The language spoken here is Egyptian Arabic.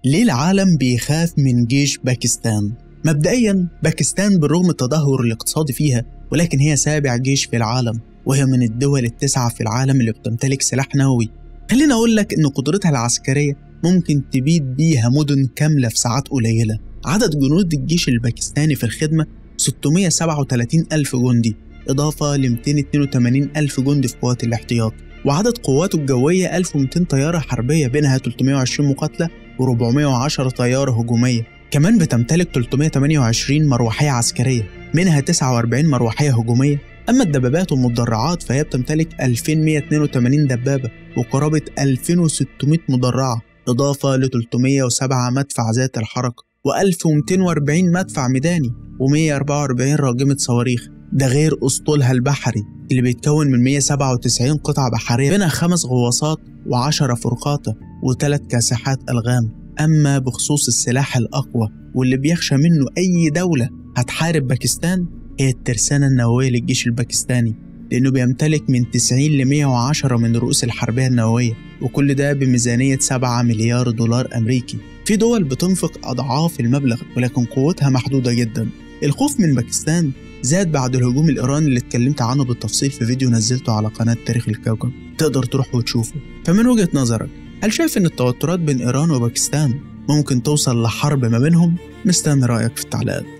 ليه العالم بيخاف من جيش باكستان؟ مبدئيا باكستان بالرغم من التدهور الاقتصادي فيها ولكن هي سابع جيش في العالم وهي من الدول التسعة في العالم اللي بتمتلك سلاح نووي خليني أقول لك إن قدرتها العسكرية ممكن تبيد بيها مدن كاملة في ساعات قليلة عدد جنود الجيش الباكستاني في الخدمة 637 ألف جندي إضافة ل 282 ألف جندي في قوات الاحتياط وعدد قواته الجوية 1200 طيارة حربية بينها 320 مقاتلة و410 طيارة هجومية كمان بتمتلك 328 مروحية عسكرية منها 49 مروحية هجومية أما الدبابات والمدرعات فهي بتمتلك 2182 دبابة وقرابة 2600 مدرعة إضافة ل 307 مدفع ذات الحركة و1240 مدفع ميداني و144 راجمة صواريخ ده غير أسطولها البحري اللي بيتكون من 197 قطعة بحرية بينها خمس غواصات و10 فرقاطة وثلاث كاسحات ألغام أما بخصوص السلاح الأقوى واللي بيخشى منه أي دولة هتحارب باكستان هي الترسانة النووية للجيش الباكستاني لأنه بيمتلك من 90 ل 110 من رؤوس الحربية النووية وكل ده بميزانية 7 مليار دولار أمريكي في دول بتنفق أضعاف المبلغ ولكن قوتها محدودة جدا الخوف من باكستان زاد بعد الهجوم الإيراني اللي اتكلمت عنه بالتفصيل في فيديو نزلته على قناة تاريخ الكوكب تقدر تروح وتشوفه فمن وجهة نظرك هل شايف إن التوترات بين إيران وباكستان ممكن توصل لحرب ما بينهم؟ مستني رأيك في التعليقات